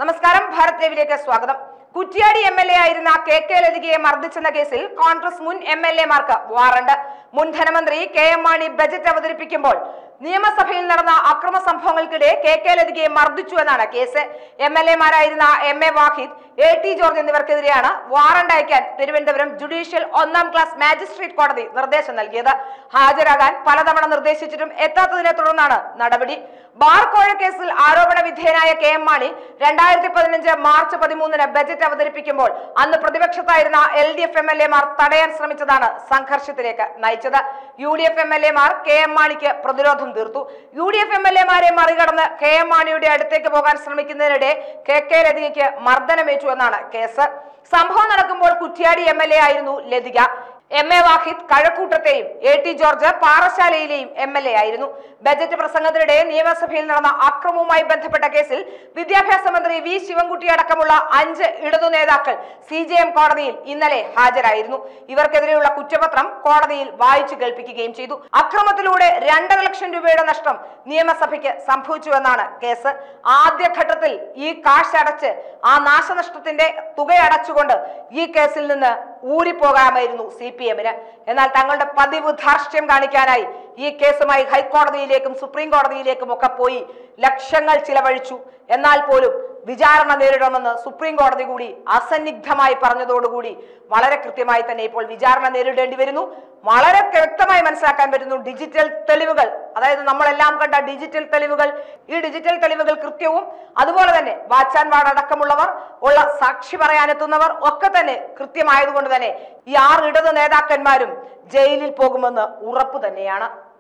നമസ്കാരം ഭാരത് ലൈവിലേക്ക് സ്വാഗതം കുറ്റ്യാടി എം എൽ എ ആയിരുന്ന കെ കെ ലതികയെ മർദ്ദിച്ചെന്ന കേസിൽ കോൺഗ്രസ് മുൻ എം എൽ എമാർക്ക് വാറണ്ട് മുൻ ധനമന്ത്രി കെ എം മാണി ബജറ്റ് അവതരിപ്പിക്കുമ്പോൾ നിയമസഭയിൽ നടന്ന അക്രമ സംഭവങ്ങൾക്കിടെ കെ കെ ലതികയെ മർദ്ദിച്ചു എന്നാണ് കേസ് എം എൽ എമാരായിരുന്ന M A Wahid A T George എന്നിവർക്കെതിരെയാണ് വാറണ്ട് അയക്കാൻ തിരുവനന്തപുരം ജുഡീഷ്യൽ ഒന്നാം ക്ലാസ് മാജിസ്ട്രേറ്റ് കോടതി നിർദ്ദേശം നൽകിയത് ഹാജരാകാൻ പലതവണ നിർദ്ദേശിച്ചിട്ടും എത്താത്തതിനെ തുടർന്നാണ് നടപടി ബാർ കോഴ കേസിൽ ആരോപണ വിധേയനായ കെ എം മാണി രണ്ടായിരത്തി പതിനഞ്ച് മാർച്ച് പതിമൂന്നിന് ബജറ്റ് അവതരിപ്പിക്കുമ്പോൾ അന്ന് പ്രതിപക്ഷത്തായിരുന്ന L D F M L എമാർ തടയാൻ ശ്രമിച്ചതാണ് സംഘർഷത്തിലേക്ക് നയിച്ചത് U D F M L എമാർ കെ എം മാണിക്ക് പ്രതിരോധം തീർത്തു U D F M L എമാരെ മറികടന്ന് കെ എം മാണിയുടെ അടുത്തേക്ക് പോകാൻ ശ്രമിക്കുന്നതിനിടെ കെ കെ ലതികയ്ക്ക് മർദ്ദനമേറ്റു എന്നാണ് കേസ് സംഭവം നടക്കുമ്പോൾ കുറ്റ്യാടി എം എൽ എ ആയിരുന്നു ലതിക എം എ വാഹിദ് കഴക്കൂട്ടത്തെയും എ ടി ജോർജ് പാറശാലയിലെയും എം എൽ എ ആയിരുന്നു ബജറ്റ് പ്രസംഗത്തിനിടെ നിയമസഭയിൽ നടന്ന അക്രമവുമായി ബന്ധപ്പെട്ട കേസിൽ വിദ്യാഭ്യാസ മന്ത്രി വി ശിവൻകുട്ടി അടക്കമുള്ള അഞ്ച് ഇടതു നേതാക്കൾ സി ജെ എം കോടതിയിൽ ഇന്നലെ ഹാജരായിരുന്നു ഇവർക്കെതിരെയുള്ള കുറ്റപത്രം കോടതിയിൽ വായിച്ചു കേൾപ്പിക്കുകയും ചെയ്തു അക്രമത്തിലൂടെ രണ്ടര ലക്ഷം രൂപയുടെ നഷ്ടം നിയമസഭയ്ക്ക് സംഭവിച്ചുവെന്നാണ് കേസ് ആദ്യഘട്ടത്തിൽ ഈ കാശ് അടച്ച് ആ നാശനഷ്ടത്തിന്റെ തുക അടച്ചുകൊണ്ട് ഈ കേസിൽ നിന്ന് ഊരിപ്പോകാമായിരുന്നു സി പി എമ്മിന് എന്നാൽ തങ്ങളുടെ പതിവ് ധാർഷ്ട്യം കാണിക്കാനായി ഈ കേസുമായി ഹൈക്കോടതിയിലേക്കും സുപ്രീം കോടതിയിലേക്കും ഒക്കെ പോയി ലക്ഷങ്ങൾ ചിലവഴിച്ചു എന്നാൽ പോലും വിചാരണ നേരിടണമെന്ന് സുപ്രീം കോടതി കൂടി അസന്നിഗ്ധമായി പറഞ്ഞതോടുകൂടി വളരെ കൃത്യമായി തന്നെ ഇപ്പോൾ വിചാരണ നേരിടേണ്ടി വരുന്നു വളരെ വ്യക്തമായി മനസ്സിലാക്കാൻ പറ്റുന്നു ഡിജിറ്റൽ തെളിവുകൾ അതായത് നമ്മളെല്ലാം കണ്ട ഡിജിറ്റൽ തെളിവുകൾ ഈ ഡിജിറ്റൽ തെളിവുകൾ കൃത്യവും അതുപോലെ തന്നെ വാച്ചാൻ വാർഡ് അടക്കമുള്ളവർ ഉള്ള സാക്ഷി പറയാനെത്തുന്നവർ ഒക്കെ തന്നെ കൃത്യമായതുകൊണ്ട് തന്നെ ഈ ആറ് ഇടത് നേതാക്കന്മാരും ജയിലിൽ പോകുമെന്ന് ഉറപ്പു തന്നെയാണ്